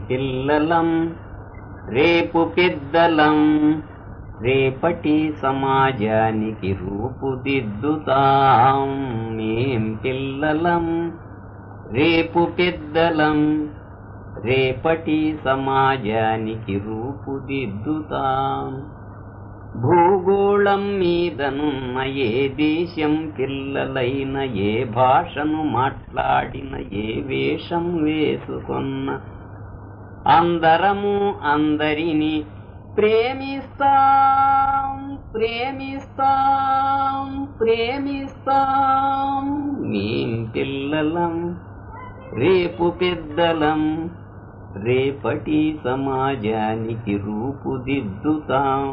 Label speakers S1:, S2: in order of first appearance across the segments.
S1: పిల్లలం రేపు పెద్దలం రేపటి సమాజానికి రూపుదిద్దుతాం మేం పిల్లలం రేపు పెద్దలం రేపటి సమాజానికి రూపుదిద్దుతాం భూగోళం మీదనున్న ఏ దేశం పిల్లలైన ఏ భాషను మాట్లాడిన ఏ వేషం వేసుకున్న అందరము అందరినీ ప్రేమిస్తాం ప్రేమిస్తాం ప్రేమిస్తాం మేం పిల్లలం రేపు పెద్దలం రేపటి సమాజానికి రూపుదిద్దుతాం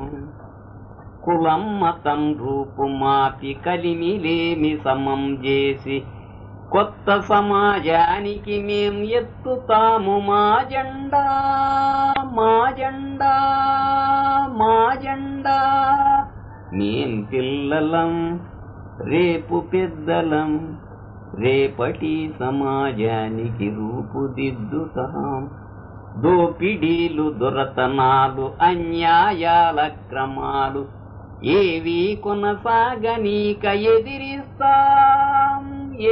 S1: కులం మతం రూపు మాపి కలిమిలేమి సమం చేసి కొత్త సమాజానికి మేం ఎత్తుతాము మా జెండా మా జెండా మా జెండా మేం పిల్లలం రేపు పెద్దలం రేపటి సమాజానికి రూపుదిద్దుతాం దోపిడీలు దొరతనాలు అన్యాయాల క్రమాలు ఏవి కొనసాగనీక ఎదిరిస్తాం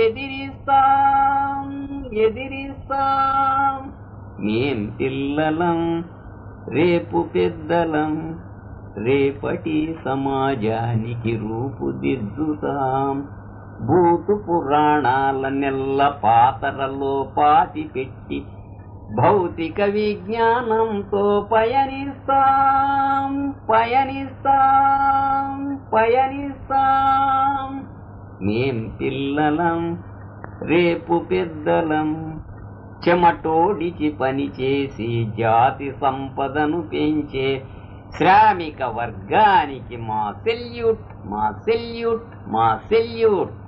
S1: ఎదిరిస్తాం ఎదిరిస్తాం మేం పిల్లలం రేపు పెద్దలం రేపటి సమాజానికి రూపుదిద్దుతాం భూతు పురాణాల నెల్ల పాతరలో పాతి పెట్టి భౌతిక విజ్ఞానంతో పయనిస్తాం పయనిస్తాం పయనిస్తాం మేం పిల్లలం రేపు పెద్దలం చెమటోడిచి పనిచేసి జాతి సంపదను పెంచే శ్రామిక వర్గానికి మా సెల్యూట్ మా సెల్యూట్ మా సెల్యూట్